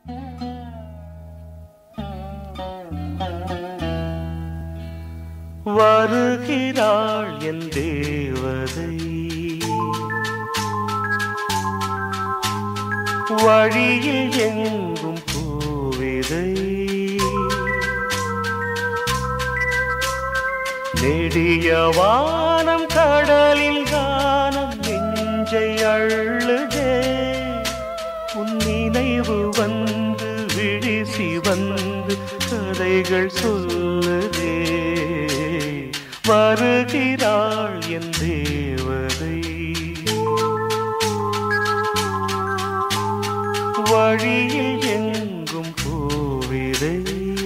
வருகிறாள் என் தேவதை வழியில் எங்கும் பூவிதை நெடிய வானம் கடலில் கானம் நெஞ்சை அள்ளுதே உன் நினைவு வந்து விழிசி வந்து கதைகள் சொல்லுதே வருகிறாள் என் தேவதை வழியில் எங்கும் பூவிதை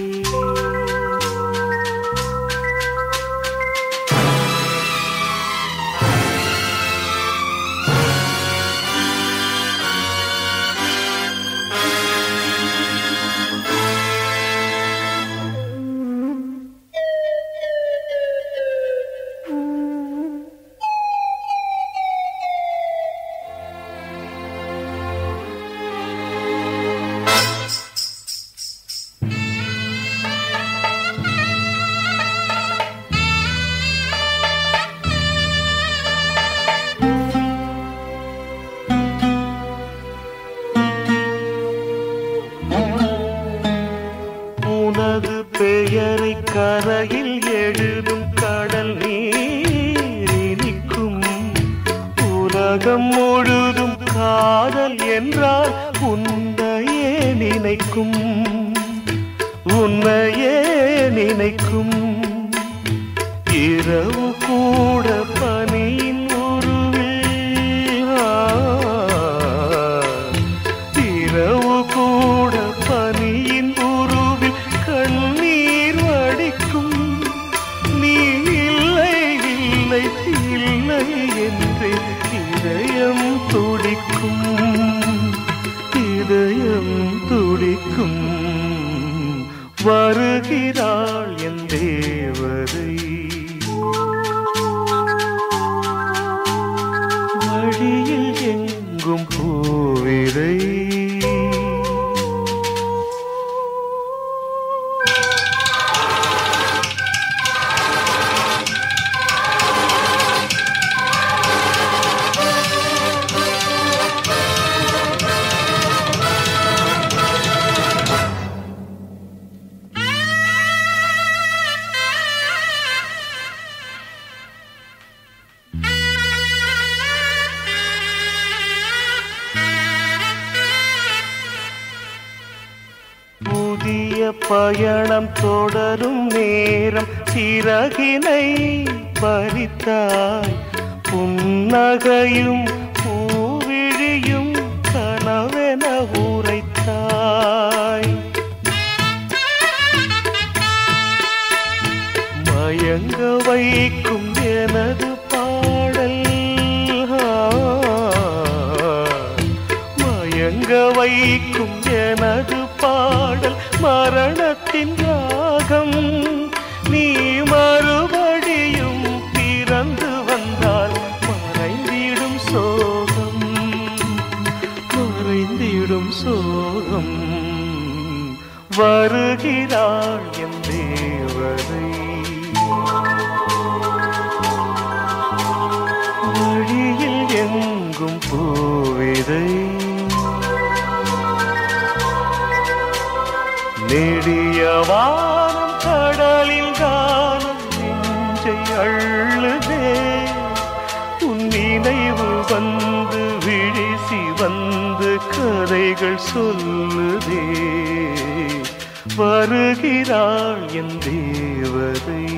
உனது பெயரை கரையில் எழுதும் கடல் நீர் இனிக்கும் உலகம் முழுதும் காதல் என்றால் உன்னையே நினைக்கும் உன்னையே நினைக்கும் இரவு கூட பனியின் உருவில் ஆ, இரவு கூட பனியின் உருவில் கண்ணீர் வடிக்கும் நீ இல்லை இல்லை இல்லை என்று இதயம் துடிக்கும் இதயம் துடிக்கும் வருகிறாள் என் தேவதை வழியில் எங்கும் பூவிதை புதிய பயணம் தொடரும் நேரம் சிறகினை பறித்தாய் புன்னகையும் பூவிழியும் கனவென உரைத்தாய் மயங்க வைக்கும் எனது பாடல் ஆ, மயங்க வைக்கும் எனது பாடல் மரணத்தின் ராகம் நீ மறுபடியும் பிறந்து வந்தால் மறைந்திடும் சோகம் மறைந்திடும் சோகம் வருகிறாள் என் தேவதை வழியில் எங்கும் பூவிதை நெடிய வானம் கடலில் காலம் நெஞ்சை அள்ளுதே உன் நினைவு வந்து விழிசி வந்து கதைகள் சொல்லுதே வருகிறாள் என் தேவதை